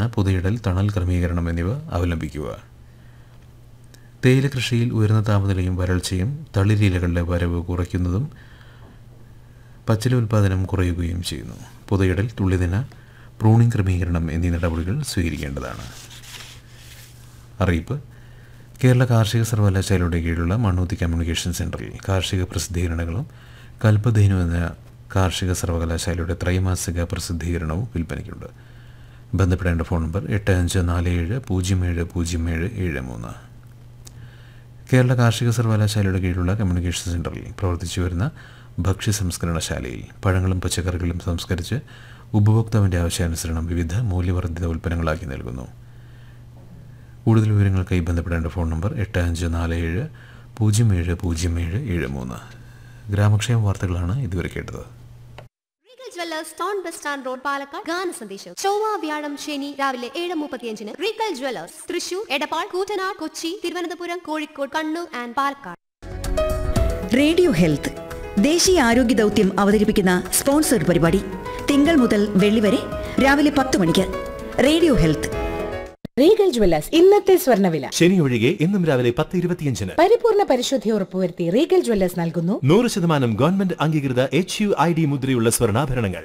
പുതയിടൽ തണൽ ക്രമീകരണം എന്നിവ അവലംബിക്കുക തേയില കൃഷിയിൽ ഉയർന്ന താപനിലയും വരൾച്ചയും തളിരിലകളുടെ വരവ് കുറയ്ക്കുന്നതും പച്ചില ഉൽപ്പാദനം കുറയുകയും ചെയ്യുന്നു പുതയിടൽ തുള്ളിദിന പ്രൂണിംഗ് ക്രമീകരണം എന്നീ നടപടികൾ സ്വീകരിക്കേണ്ടതാണ് അറിയിപ്പ് കേരള കാർഷിക സർവകലാശാലയുടെ കീഴിലുള്ള മണ്ണൂത്തി കമ്മ്യൂണിക്കേഷൻ സെൻറ്ററിൽ കാർഷിക പ്രസിദ്ധീകരണങ്ങളും കൽപ്പധേനു എന്ന കാർഷിക സർവകലാശാലയുടെ ത്രൈമാസിക പ്രസിദ്ധീകരണവും വിൽപ്പനയ്ക്കുണ്ട് ബന്ധപ്പെടേണ്ട ഫോൺ നമ്പർ എട്ട് അഞ്ച് നാല് ഏഴ് പൂജ്യം ഏഴ് പൂജ്യം ഏഴ് ഏഴ് മൂന്ന് കേരള കാർഷിക സർവകലാശാലയുടെ കീഴിലുള്ള കമ്മ്യൂണിക്കേഷൻ സെൻറ്ററിൽ പ്രവർത്തിച്ചു വരുന്ന ഭക്ഷ്യ സംസ്കരണശാലയിൽ പഴങ്ങളും പച്ചക്കറികളും സംസ്കരിച്ച് ഉപഭോക്താവിൻ്റെ ആവശ്യാനുസരണം വിവിധ മൂല്യവർദ്ധിത ഉൽപ്പന്നങ്ങളാക്കി നൽകുന്നു കൂടുതൽ വിവരങ്ങൾക്കായി ബന്ധപ്പെടേണ്ട ഫോൺ നമ്പർ എട്ട് അഞ്ച് നാല് ഏഴ് പൂജ്യം ഏഴ് പൂജ്യം ഏഴ് ഏഴ് മൂന്ന് ഗ്രാമക്ഷേമ വാർത്തകളാണ് ഇതുവരെ കേട്ടത് Regal jewellers town bus stand road Palakkad ഗാന സന്ദേശം ചൊവ്വ വ്യാഴം ശനി രാവിലെ ഏഴ് മുപ്പത്തിയഞ്ചിന് Regal jewellers Thrissur Edappal Koottanad Kochi Thiruvananthapuram Kozhikode Kannur and Palakkad radio health ദേശീയ ആരോഗ്യ ദൗത്യം അവതരിപ്പിക്കുന്ന സ്പോൺസർഡ് പരിപാടി തിങ്കൾ മുതൽ വെള്ളി വരെ രാവിലെ പത്ത് മണിക്ക് റേഡിയോ ഹെൽത്ത് റീഗൽ ജ്വല്ലേഴ്സ് ഇന്നത്തെ സ്വർണ്ണവില ശനി ഒഴികെ ഇന്നും രാവിലെ പത്ത് ഇരുപത്തിയഞ്ചിന് പരിപൂർണ പരിശുദ്ധി ഉറപ്പുവരുത്തി റീഗൽ ജ്വല്ലേഴ്സ് നൽകുന്നു നൂറ് ശതമാനം ഗവൺമെന്റ് അംഗീകൃത എച്ച് യു ഐ ഡി മുദ്രയുള്ള സ്വർണ്ണാഭരണങ്ങൾ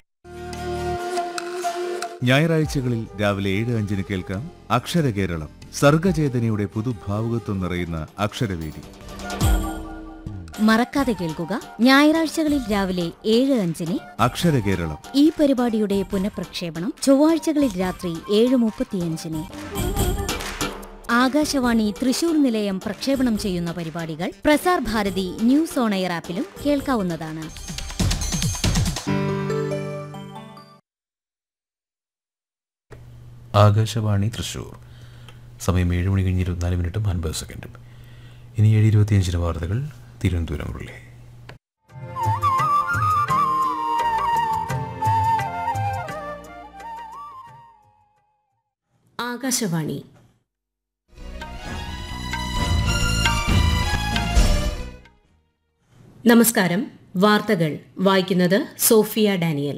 ഞായറാഴ്ചകളിൽ രാവിലെ ഏഴ് അഞ്ചിന് കേൾക്കാം അക്ഷരകേരളം സർഗചേതനയുടെ പുതുഭാവുകത്വം നിറയുന്ന അക്ഷരവേദി മറക്കാതെ കേൾക്കുക ഞായറാഴ്ചകളിൽ രാവിലെ ഏഴ് അഞ്ചിന് അക്ഷരകേരളം ഈ പരിപാടിയുടെ പുനഃപ്രക്ഷേപണം ചൊവ്വാഴ്ചകളിൽ രാത്രി ഏഴ് മുപ്പത്തിയഞ്ചിന് ആകാശവാണി തൃശൂർ നിലയം പ്രക്ഷേപണം ചെയ്യുന്ന പരിപാടികൾ Prasar Bharati news on air ആപ്പിലും കേൾക്കാവുന്നതാണ് ആകാശവാണി തൃശ്ശൂർ സമയം ഏഴ് മണി കഴിഞ്ഞ് ഇരുപത്തിനാല് മിനിറ്റും അൻപത് സെക്കൻഡും ഇനി ഏഴ് ഇരുപത്തിയഞ്ചിന് വാർത്തകൾ തിരുവനന്തപുരം ഉള്ളേ ആകാശവാണി നമസ്കാരം വാർത്തകൾ വായിക്കുന്നത് സോഫിയ ഡാനിയൽ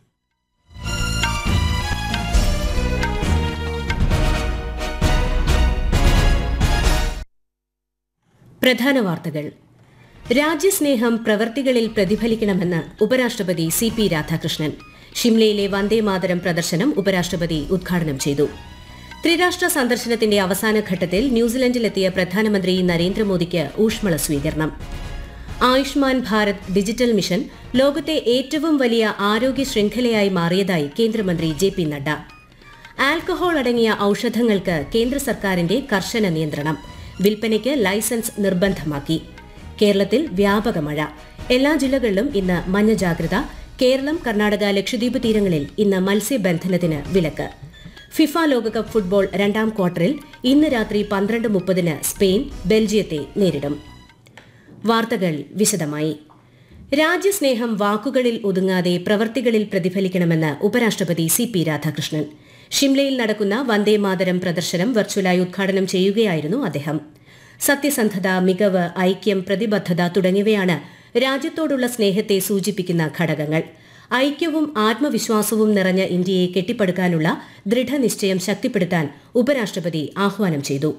പ്രധാന വാർത്തകൾ രാജ്യസ്നേഹം പ്രവർത്തികളിൽ പ്രതിഫലിക്കണമെന്ന് ഉപരാഷ്ട്രപതി സി പി രാധാകൃഷ്ണൻ ഷിംലയിലെ വന്ദേമാതരം പ്രദർശനം ഉപരാഷ്ട്രപതി ഉദ്ഘാടനം ചെയ്തു ത്രിരാഷ്ട്ര സന്ദർശനത്തിന്റെ അവസാന ഘട്ടത്തിൽ ന്യൂസിലൻഡിലെത്തിയ പ്രധാനമന്ത്രി നരേന്ദ്രമോദിക്ക് ഊഷ്മള സ്വീകരണം ആയുഷ്മാൻ ഭാരത് ഡിജിറ്റൽ മിഷൻ ലോകത്തെ ഏറ്റവും വലിയ ആരോഗ്യ ശൃംഖലയായി മാറിയതായി കേന്ദ്രമന്ത്രി ജെ പി നഡ്ഡ ആൽക്കഹോൾ അടങ്ങിയ ഔഷധങ്ങൾക്ക് കേന്ദ്ര സർക്കാരിന്റെ കർശന നിയന്ത്രണം വിൽപ്പനയ്ക്ക് ലൈസൻസ് നിർബന്ധമാക്കി കേരളത്തിൽ വ്യാപക മഴ എല്ലാ ജില്ലകളിലും ഇന്ന് മഞ്ഞ ജാഗ്രത കേരളം കർണാടക ലക്ഷദ്വീപ് തീരങ്ങളിൽ ഇന്ന് മത്സ്യബന്ധനത്തിന് വിലക്ക് ഫിഫ ലോകകപ്പ് ഫുട്ബോൾ രണ്ടാം ക്വാർട്ടറിൽ ഇന്ന് രാത്രി പന്ത്രണ്ട് മുപ്പതിന് സ്പെയിൻ ബെൽജിയത്തെ നേരിടും വാർത്തകൾ വിശദമായി രാജ്യസ്നേഹം വാക്കുകളിൽ ഒതുങ്ങാതെ പ്രവർത്തികളിൽ പ്രതിഫലിക്കണമെന്ന് ഉപരാഷ്ട്രപതി സി പി രാധാകൃഷ്ണൻ ഷിംലയിൽ നടക്കുന്ന വന്ദേമാതരം പ്രദർശനം വെർച്വലായി ഉദ്ഘാടനം ചെയ്യുകയായിരുന്നു അദ്ദേഹം സത്യസന്ധത മികവ് ഐക്യം പ്രതിബദ്ധത തുടങ്ങിയവയാണ് രാജ്യത്തോടുള്ള സ്നേഹത്തെ സൂചിപ്പിക്കുന്ന ഘടകങ്ങൾ ഐക്യവും ആത്മവിശ്വാസവും നിറഞ്ഞ ഇന്ത്യയെ കെട്ടിപ്പടുക്കാനുള്ള ദൃഢനിശ്ചയം ശക്തിപ്പെടുത്താൻ ഉപരാഷ്ട്രപതി ആഹ്വാനം ചെയ്തു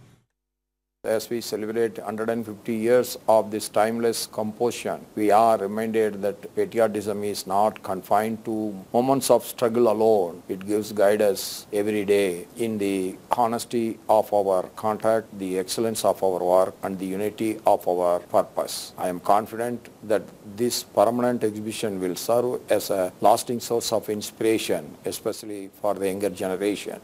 As we celebrate 150 years of this timeless composition, we are reminded that patriotism is not confined to moments of struggle alone. It gives guidance every day in the honesty of our contact, the excellence of our work, and the unity of our purpose. I am confident that this permanent exhibition will serve as a lasting source of inspiration, especially for the younger generation.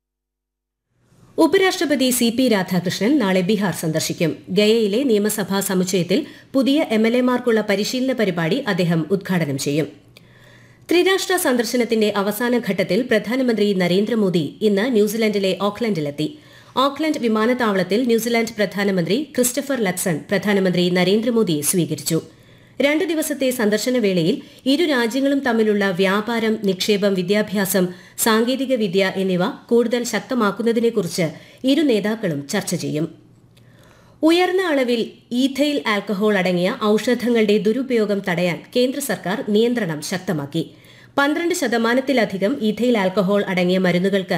ഉപരാഷ്ട്രപതി C P Radhakrishnan നാളെ ബീഹാർ സന്ദർശിക്കും ഗയയിലെ നിയമസഭാ സമുച്ചയത്തിൽ പുതിയ M L എമാർക്കുള്ള പരിശീലന പരിപാടി അദ്ദേഹം ഉദ്ഘാടനം ചെയ്യും ത്രിരാഷ്ട്ര സന്ദർശനത്തിന്റെ അവസാന ഘട്ടത്തിൽ പ്രധാനമന്ത്രി നരേന്ദ്രമോദി ഇന്ന് ന്യൂസിലൻഡിലെ ഓക്ലൻഡിലെത്തി ഓക്ലൻഡ് വിമാനത്താവളത്തിൽ ന്യൂസിലാൻഡ് പ്രധാനമന്ത്രി ക്രിസ്റ്റഫർ ലക്സൺ പ്രധാനമന്ത്രി നരേന്ദ്രമോദിയെ സ്വീകരിച്ചു രണ്ട് ദിവസത്തെ സന്ദർശന വേളയിൽ ഇരു രാജ്യങ്ങളും തമ്മിലുള്ള വ്യാപാരം നിക്ഷേപം വിദ്യാഭ്യാസം സാങ്കേതിക വിദ്യ എന്നിവ കൂടുതൽ ശക്തമാക്കുന്നതിനെക്കുറിച്ച് ഇരു നേതാക്കളും ചർച്ച ചെയ്യും ഉയർന്ന അളവിൽ ഈഥൈൽ ആൽക്കഹോൾ അടങ്ങിയ ഔഷധങ്ങളുടെ ദുരുപയോഗം തടയാൻ കേന്ദ്ര സർക്കാർ നിയന്ത്രണം ശക്തമാക്കി പന്ത്രണ്ട് ശതമാനത്തിലധികം ഈഥൈൽ ആൽക്കഹോൾ അടങ്ങിയ മരുന്നുകൾക്ക്